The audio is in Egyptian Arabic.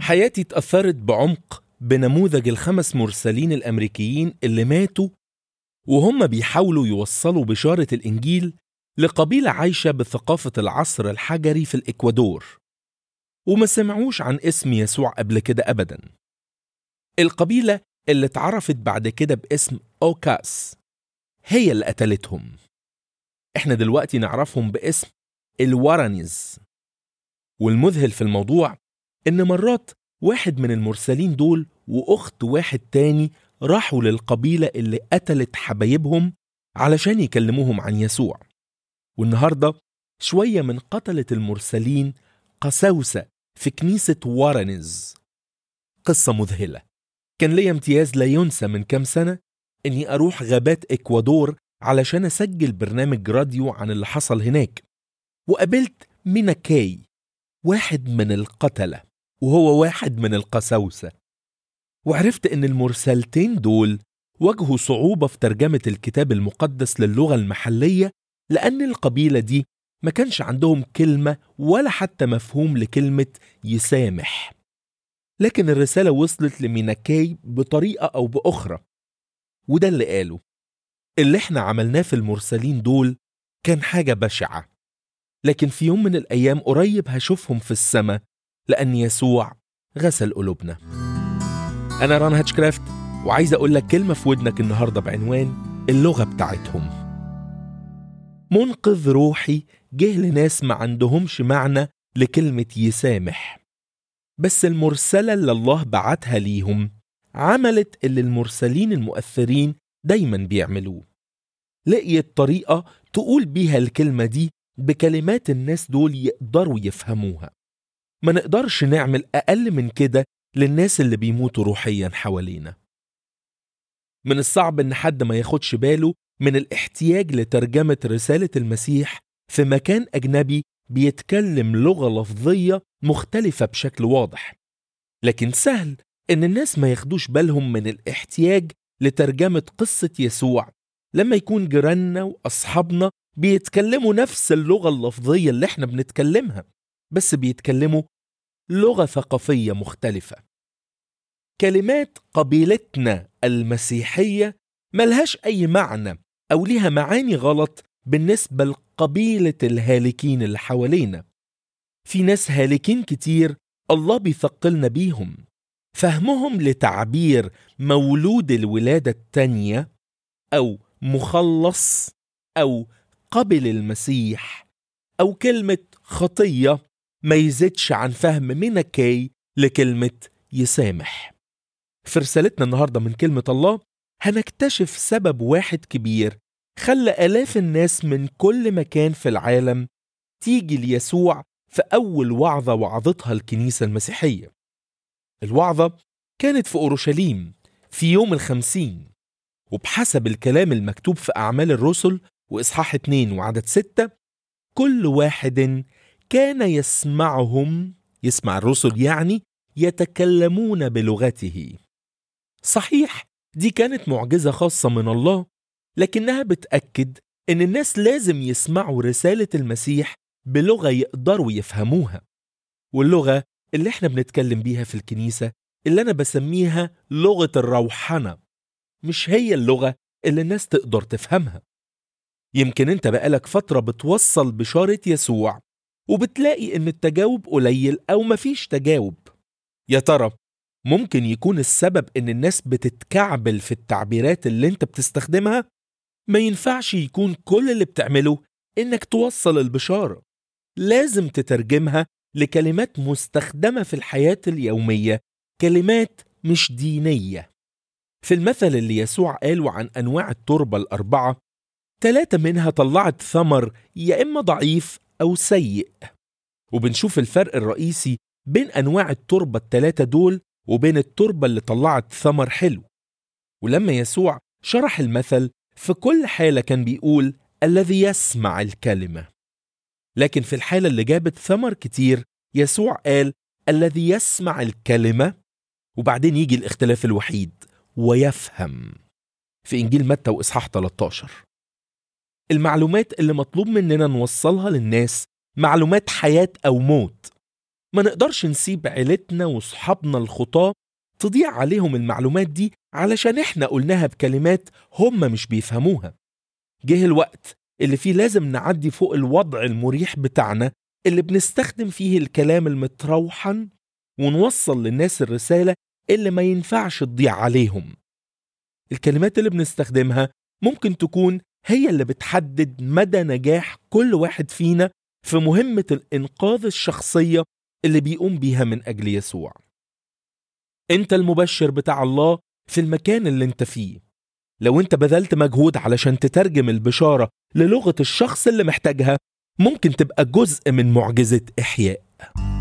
حياتي اتأثرت بعمق بنموذج الخمس مرسلين الأمريكيين اللي ماتوا وهم بيحاولوا يوصلوا بشارة الإنجيل لقبيلة عايشة بثقافة العصر الحجري في الإكوادور وما سمعوش عن اسم يسوع قبل كده أبدا القبيلة اللي اتعرفت بعد كده باسم أوكاس هي اللي قتلتهم احنا دلوقتي نعرفهم باسم الورانيز والمذهل في الموضوع إن مرات واحد من المرسلين دول وأخت واحد تاني راحوا للقبيلة اللي قتلت حبايبهم علشان يكلموهم عن يسوع والنهاردة شوية من قتلة المرسلين قساوسة في كنيسة وارنز قصة مذهلة كان ليا امتياز لا ينسى من كام سنة إني أروح غابات إكوادور علشان أسجل برنامج راديو عن اللي حصل هناك وقابلت مينا كاي واحد من القتلة وهو واحد من القساوسة وعرفت إن المرسلتين دول واجهوا صعوبة في ترجمة الكتاب المقدس للغة المحلية لأن القبيلة دي ما كانش عندهم كلمة ولا حتى مفهوم لكلمة يسامح لكن الرسالة وصلت لميناكاي بطريقة أو بأخرى وده اللي قاله اللي احنا عملناه في المرسلين دول كان حاجة بشعة لكن في يوم من الأيام قريب هشوفهم في السماء لأن يسوع غسل قلوبنا أنا ران هاتشكرافت وعايز أقول لك كلمة في ودنك النهاردة بعنوان اللغة بتاعتهم منقذ روحي جه لناس ما عندهمش معنى لكلمة يسامح بس المرسلة اللي الله بعتها ليهم عملت اللي المرسلين المؤثرين دايما بيعملوه لقيت طريقة تقول بيها الكلمة دي بكلمات الناس دول يقدروا يفهموها ما نقدرش نعمل أقل من كده للناس اللي بيموتوا روحيا حوالينا من الصعب ان حد ما ياخدش باله من الاحتياج لترجمة رسالة المسيح في مكان أجنبي بيتكلم لغة لفظية مختلفة بشكل واضح لكن سهل إن الناس ما ياخدوش بالهم من الاحتياج لترجمة قصة يسوع لما يكون جيراننا وأصحابنا بيتكلموا نفس اللغة اللفظية اللي احنا بنتكلمها بس بيتكلموا لغة ثقافية مختلفة كلمات قبيلتنا المسيحية ملهاش أي معنى أو ليها معاني غلط بالنسبة لقبيلة الهالكين اللي حوالينا في ناس هالكين كتير الله بيثقلنا بيهم فهمهم لتعبير مولود الولادة التانية أو مخلص أو قبل المسيح أو كلمة خطية ما يزيدش عن فهم منكي لكلمة يسامح في رسالتنا النهاردة من كلمة الله هنكتشف سبب واحد كبير خلى آلاف الناس من كل مكان في العالم تيجي ليسوع في أول وعظة وعظتها الكنيسة المسيحية الوعظة كانت في أورشليم في يوم الخمسين وبحسب الكلام المكتوب في أعمال الرسل وإصحاح اتنين وعدد ستة كل واحد كان يسمعهم يسمع الرسل يعني يتكلمون بلغته صحيح دي كانت معجزة خاصة من الله لكنها بتأكد إن الناس لازم يسمعوا رسالة المسيح بلغة يقدروا يفهموها واللغة اللي احنا بنتكلم بيها في الكنيسة اللي أنا بسميها لغة الروحنة مش هي اللغة اللي الناس تقدر تفهمها يمكن انت بقالك فترة بتوصل بشارة يسوع وبتلاقي ان التجاوب قليل او مفيش تجاوب يا ترى ممكن يكون السبب ان الناس بتتكعبل في التعبيرات اللي انت بتستخدمها ما ينفعش يكون كل اللي بتعمله انك توصل البشارة لازم تترجمها لكلمات مستخدمة في الحياة اليومية كلمات مش دينية في المثل اللي يسوع قاله عن أنواع التربة الأربعة ثلاثة منها طلعت ثمر يا إما ضعيف أو سيء وبنشوف الفرق الرئيسي بين أنواع التربة الثلاثة دول وبين التربة اللي طلعت ثمر حلو ولما يسوع شرح المثل في كل حالة كان بيقول الذي يسمع الكلمة لكن في الحالة اللي جابت ثمر كتير يسوع قال الذي يسمع الكلمة وبعدين يجي الاختلاف الوحيد ويفهم في إنجيل متى وإصحاح 13 المعلومات اللي مطلوب مننا نوصلها للناس معلومات حياة أو موت ما نقدرش نسيب عيلتنا وصحابنا الخطاة تضيع عليهم المعلومات دي علشان احنا قلناها بكلمات هم مش بيفهموها جه الوقت اللي فيه لازم نعدي فوق الوضع المريح بتاعنا اللي بنستخدم فيه الكلام المتروحن ونوصل للناس الرسالة اللي ما ينفعش تضيع عليهم الكلمات اللي بنستخدمها ممكن تكون هي اللي بتحدد مدى نجاح كل واحد فينا في مهمة الإنقاذ الشخصية اللي بيقوم بيها من أجل يسوع أنت المبشر بتاع الله في المكان اللي أنت فيه لو أنت بذلت مجهود علشان تترجم البشارة للغة الشخص اللي محتاجها ممكن تبقى جزء من معجزة إحياء